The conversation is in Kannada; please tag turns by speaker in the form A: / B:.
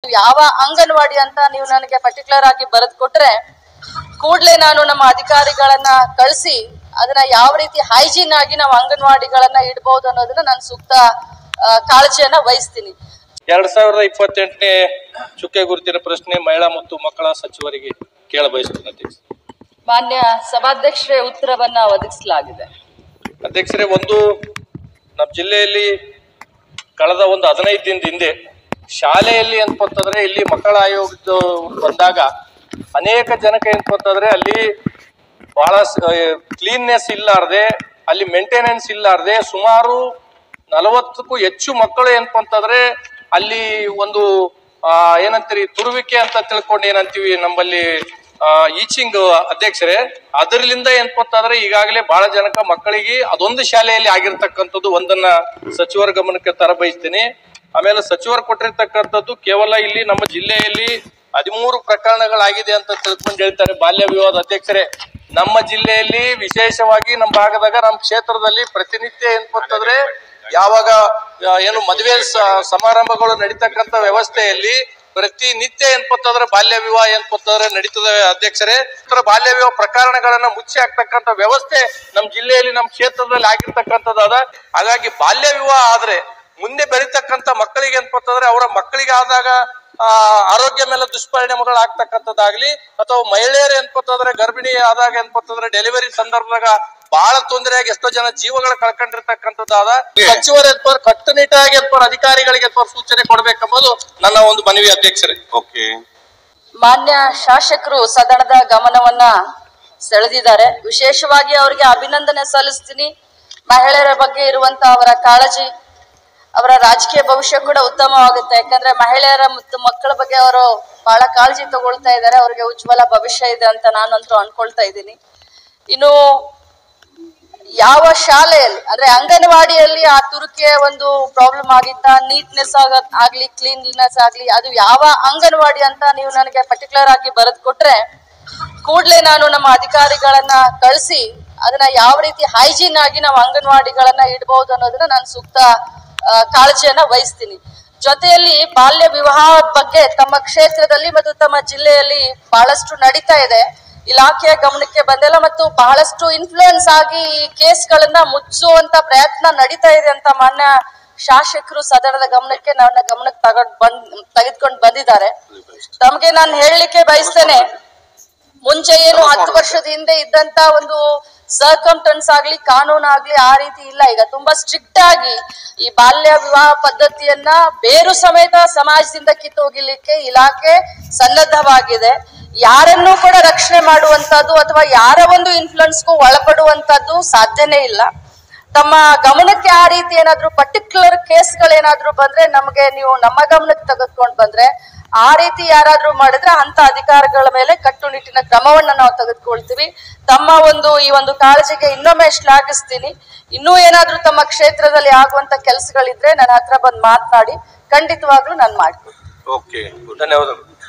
A: ಯಾವ ಅಂಗನವಾಡಿ ಅಂತ ನೀವು ನನಗೆ ಪರ್ಟಿಕ್ಯುಲರ್ ಆಗಿ ಬರೆದು ಕೊಟ್ರೆ ಕೂಡ್ಲೆ ನಾನು ನಮ್ಮ ಅಧಿಕಾರಿಗಳನ್ನ ಕಳಿಸಿ ಅದನ್ನ ಯಾವ ರೀತಿ ಹೈಜೀನ್ ಆಗಿ ನಾವು ಅಂಗನವಾಡಿಗಳನ್ನ ಇಡ್ಬೋದು ಅನ್ನೋದನ್ನ ನಾನು ಸೂಕ್ತ ಆ, ಕಾಳಜಿಯನ್ನ ವಹಿಸ್ತೀನಿ
B: ಎರಡ್ ಸಾವಿರದ ಇಪ್ಪತ್ತೆಂಟನೇ ಚುಕ್ಕೆ ಗುರುತಿನ ಪ್ರಶ್ನೆ ಮಹಿಳಾ ಮತ್ತು ಮಕ್ಕಳ ಸಚಿವರಿಗೆ ಕೇಳ ಬಯಸ್ತೇನೆ ಅಧ್ಯಕ್ಷ
A: ಮಾನ್ಯ ಸಭಾಧ್ಯಕ್ಷರೇ ಉತ್ತರವನ್ನ ಒದಗಿಸಲಾಗಿದೆ
B: ಅಧ್ಯಕ್ಷರೇ ಒಂದು ನಮ್ಮ ಜಿಲ್ಲೆಯಲ್ಲಿ ಕಳೆದ ಒಂದು ಹದಿನೈದು ದಿನದ ಹಿಂದೆ ಶಾಲೆಯಲ್ಲಿ ಅಂತಂದ್ರೆ ಇಲ್ಲಿ ಮಕ್ಕಳ ಆಯೋಗದ ಬಂದಾಗ ಅನೇಕ ಜನಕ್ಕೆ ಅಂತಂದ್ರೆ ಅಲ್ಲಿ ಬಹಳ ಕ್ಲೀನ್ನೆಸ್ ಇಲ್ಲಾರ್ದೆ ಅಲ್ಲಿ ಮೇಂಟೆನೆನ್ಸ್ ಇಲ್ಲಾರ್ದೆ ಸುಮಾರು ನಲವತ್ತಕ್ಕೂ ಹೆಚ್ಚು ಮಕ್ಕಳು ಏನಪ್ಪ ಅಂತಂದ್ರೆ ಅಲ್ಲಿ ಒಂದು ಆ, ಏನಂತೀರಿ ತುರುವಿಕೆ ಅಂತ ತಿಳ್ಕೊಂಡು ಏನಂತೀವಿ ನಮ್ಮಲ್ಲಿ ಈಚಿಂಗ್ ಅಧ್ಯಕ್ಷರೇ ಅದರಿಂದ ಏನಪ್ಪ ಅಂತಂದ್ರೆ ಈಗಾಗಲೇ ಬಹಳ ಜನಕ ಮಕ್ಕಳಿಗೆ ಅದೊಂದು ಶಾಲೆಯಲ್ಲಿ ಆಗಿರ್ತಕ್ಕಂಥದ್ದು ಒಂದನ್ನ ಸಚಿವರ ಗಮನಕ್ಕೆ ತರ ಬಯಸ್ತೀನಿ ಆಮೇಲೆ ಸಚಿವರು ಕೊಟ್ಟಿರ್ತಕ್ಕಂಥದ್ದು ಕೇವಲ ಇಲ್ಲಿ ನಮ್ಮ ಜಿಲ್ಲೆಯಲ್ಲಿ ಹದಿಮೂರು ಪ್ರಕರಣಗಳಾಗಿದೆ ಅಂತ ತಿಳ್ಕೊಂಡು ಹೇಳ್ತಾರೆ ಬಾಲ್ಯ ವಿವಾದ ಅಧ್ಯಕ್ಷರೇ ನಮ್ಮ ಜಿಲ್ಲೆಯಲ್ಲಿ ವಿಶೇಷವಾಗಿ ನಮ್ಮ ಭಾಗದಾಗ ನಮ್ಮ ಕ್ಷೇತ್ರದಲ್ಲಿ ಪ್ರತಿನಿತ್ಯ ಏನಪ್ಪ ಅಂತಂದ್ರೆ ಯಾವಾಗ ಆ, ಏನು ಮದುವೆ ಸ- ಸಮಾರಂಭಗಳು ನಡೀತಕ್ಕಂಥ ವ್ಯವಸ್ಥೆಯಲ್ಲಿ ಪ್ರತಿನಿತ್ಯ ಏನ್ಪತ್ತಂದ್ರೆ ಬಾಲ್ಯ ವಿವಾಹ ಏನ್ಪತ್ತಂದ್ರೆ ನಡೀತದೆ ಅಧ್ಯಕ್ಷರೇ ಇತರ ಬಾಲ್ಯ ವಿವಾಹ ಪ್ರಕರಣಗಳನ್ನ ಮುಚ್ಚಿ ಹಾಕ್ತಕ್ಕಂಥ ವ್ಯವಸ್ಥೆ ನಮ್ಮ ಜಿಲ್ಲೆಯಲ್ಲಿ ನಮ್ಮ ಕ್ಷೇತ್ರದಲ್ಲಿ ಆಗಿರ್ತಕ್ಕಂಥದ್ದಾದ ಹಾಗಾಗಿ ಬಾಲ್ಯ ವಿವಾಹ ಆದ್ರೆ ಮುಂದೆ ಬೆಳೀತಕ್ಕಂಥ ಮಕ್ಕಳಿಗೆ ಏನ್ಪತ್ತಂದ್ರೆ ಅವರ ಮಕ್ಕಳಿಗೆ ಆದಾಗ ಆ ಆರೋಗ್ಯ ಮೇಲೆ ದುಷ್ಪರಿಣಾಮಗಳು ಆಗ್ತಕ್ಕಂಥದ್ದಾಗ್ಲಿ ಅಥವಾ ಮಹಿಳೆಯರು ಏನ್ಪತ್ತಂದ್ರೆ ಗರ್ಭಿಣಿ ಆದಾಗ ಏನ್ಪತ್ತಂದ್ರೆ ಡೆಲಿವರಿ ಸಂದರ್ಭದಾಗ ಬಹಳ ತೊಂದರೆಯಾಗಿ ಎಷ್ಟೋ ಜನ ಜೀವಗಳು ಕಳ್ಕೊಂಡಿರ್ತಕ್ಕಂಥದ್ದಾದ ಸಚಿವರು ಏನ್ಪ ಕಟ್ಟುನಿಟ್ಟಾಗಿ ಏನ್ಪ ಅಧಿಕಾರಿಗಳಿಗೆ ಏನ್ಪ ಸೂಚನೆ ಕೊಡ್ಬೇಕೆಂಬುದು ನನ್ನ ಒಂದು ಮನವಿ ಅಧ್ಯಕ್ಷರೇ
C: ಓಕೆ
A: ಮಾನ್ಯ ಶಾಸಕರು ಸದನದ ಗಮನವನ್ನ ಸೆಳೆದಿದ್ದಾರೆ ವಿಶೇಷವಾಗಿ ಅವರಿಗೆ ಅಭಿನಂದನೆ ಸಲ್ಲಿಸ್ತೀನಿ ಮಹಿಳೆಯರ ಬಗ್ಗೆ ಇರುವಂತ ಅವರ ಕಾಳಜಿ ಅವರ ರಾಜಕೀಯ ಭವಿಷ್ಯ ಕೂಡ ಉತ್ತಮವಾಗುತ್ತೆ ಯಾಕಂದ್ರೆ ಮಹಿಳೆಯರ ಮತ್ತು ಮಕ್ಕಳ ಬಗ್ಗೆ ಅವರು ಬಹಳ ಕಾಳಜಿ ತಗೊಳ್ತಾ ಇದ್ದಾರೆ ಅವರಿಗೆ ಉಜ್ವಲ ಭವಿಷ್ಯ ಇದೆ ಅಂತ ನಾನಂತೂ ಅನ್ಕೊಳ್ತಾ ಇದ್ದೀನಿ ಇನ್ನು ಯಾವ ಶಾಲೆಯಲ್ಲಿ ಅಂದ್ರೆ ಅಂಗನವಾಡಿಯಲ್ಲಿ ಆ ತುರುಕಿಯ ಒಂದು ಪ್ರಾಬ್ಲಮ್ ಆಗಿತ್ತ ನೀಟ್ನೆಸ್ ಆಗ ಆಗ್ಲಿ ಕ್ಲೀನ್ನೆಸ್ ಆಗ್ಲಿ ಅದು ಯಾವ ಅಂಗನವಾಡಿ ಅಂತ ನೀವು ನನಗೆ ಪರ್ಟಿಕ್ಯುಲರ್ ಆಗಿ ಬರೆದು ಕೊಟ್ರೆ ಕೂಡ್ಲೆ ನಾನು ನಮ್ಮ ಅಧಿಕಾರಿಗಳನ್ನ ಕಳಿಸಿ ಅದನ್ನ ಯಾವ ರೀತಿ ಹೈಜೀನ್ ಆಗಿ ನಾವು ಅಂಗನವಾಡಿಗಳನ್ನ ಇಡ್ಬೋದು ಅನ್ನೋದನ್ನ ನಾನು ಸೂಕ್ತ ಆ, ಕಾಳಜಿಯನ್ನ ವಹಿಸ್ತೀನಿ ಜೊತೆಯಲ್ಲಿ ಬಾಲ್ಯ ವಿವಾಹ ಬಗ್ಗೆ ತಮ್ಮ ಕ್ಷೇತ್ರದಲ್ಲಿ ಮತ್ತು ತಮ್ಮ ಜಿಲ್ಲೆಯಲ್ಲಿ ಬಹಳಷ್ಟು ನಡೀತಾ ಇದೆ ಇಲಾಖೆಯ ಗಮನಕ್ಕೆ ಬಂದಿಲ್ಲ ಮತ್ತು ಬಹಳಷ್ಟು ಇನ್ಫ್ಲೂಯೆನ್ಸ್ ಆಗಿ ಈ ಕೇಸ್ಗಳನ್ನ ಮುಚ್ಚುವಂತ ಪ್ರಯತ್ನ ನಡೀತಾ ಇದೆ ಅಂತ ಮಾನ್ಯ ಶಾಸಕರು ಸದನದ ಗಮನಕ್ಕೆ ನನ್ನ ಗಮನಕ್ಕೆ ತಗೊಂಡ್ ಬಂದ್ ತೆಗೆದುಕೊಂಡು ಬಂದಿದ್ದಾರೆ ತಮಗೆ ನಾನು ಹೇಳಲಿಕ್ಕೆ ಬಯಸ್ತೇನೆ ಮುಂಚೆ ಏನು ಹತ್ತು ವರ್ಷದ ಹಿಂದೆ ಇದ್ದಂತ ಒಂದು ಸರ್ಕಮ್ಟನ್ಸ್ ಆಗ್ಲಿ ಕಾನೂನು ಆಗ್ಲಿ ಆ ರೀತಿ ಇಲ್ಲ ಈಗ ತುಂಬಾ ಸ್ಟ್ರಿಕ್ಟ್ ಆಗಿ ಈ ಬಾಲ್ಯ ವಿವಾಹ ಪದ್ಧತಿಯನ್ನ ಬೇರು ಸಮೇತ ಸಮಾಜದಿಂದ ಕಿತ್ತೋಗಿಲಿಕ್ಕೆ ಇಲಾಖೆ ಸನ್ನದ್ಧವಾಗಿದೆ ಯಾರನ್ನೂ ಕೂಡ ರಕ್ಷಣೆ ಮಾಡುವಂತದ್ದು ಅಥವಾ ಯಾರ ಒಂದು ಇನ್ಫ್ಲುಯೆನ್ಸ್ಗೂ ಒಳಪಡುವಂತದ್ದು ಸಾಧ್ಯನೇ ಇಲ್ಲ ತಮ್ಮ ಗಮನಕ್ಕೆ ಆ ರೀತಿ ಏನಾದ್ರೂ ಪರ್ಟಿಕ್ಯುಲರ್ ಕೇಸ್ಗಳೇನಾದ್ರೂ ಬಂದ್ರೆ ನಮಗೆ ನೀವು ನಮ್ಮ ಗಮನಕ್ಕೆ ತೆಗೆದುಕೊಂಡು ಬಂದ್ರೆ ಆ ರೀತಿ ಯಾರಾದ್ರೂ ಮಾಡಿದ್ರೆ ಅಂತ ಅಧಿಕಾರಿಗಳ ಮೇಲೆ ಕಟ್ಟುನಿಟ್ಟಿನ ಕ್ರಮವನ್ನ ನಾವು ತೆಗೆದುಕೊಳ್ತೀವಿ ತಮ್ಮ ಒಂದು ಈ ಒಂದು ಕಾಳಜಿಗೆ ಇನ್ನೊಮ್ಮೆ ಶ್ಲಾಘಿಸ್ತೀನಿ ಇನ್ನೂ ಏನಾದ್ರೂ ತಮ್ಮ ಕ್ಷೇತ್ರದಲ್ಲಿ ಆಗುವಂತ ಕೆಲಸಗಳಿದ್ರೆ ನನ್ನ ಹತ್ರ ಬಂದು ಮಾತನಾಡಿ ಖಂಡಿತವಾಗ್ಲೂ ನಾನು ಮಾಡ್ತೀನಿ
C: ಓಕೆ
B: ಧನ್ಯವಾದಗಳು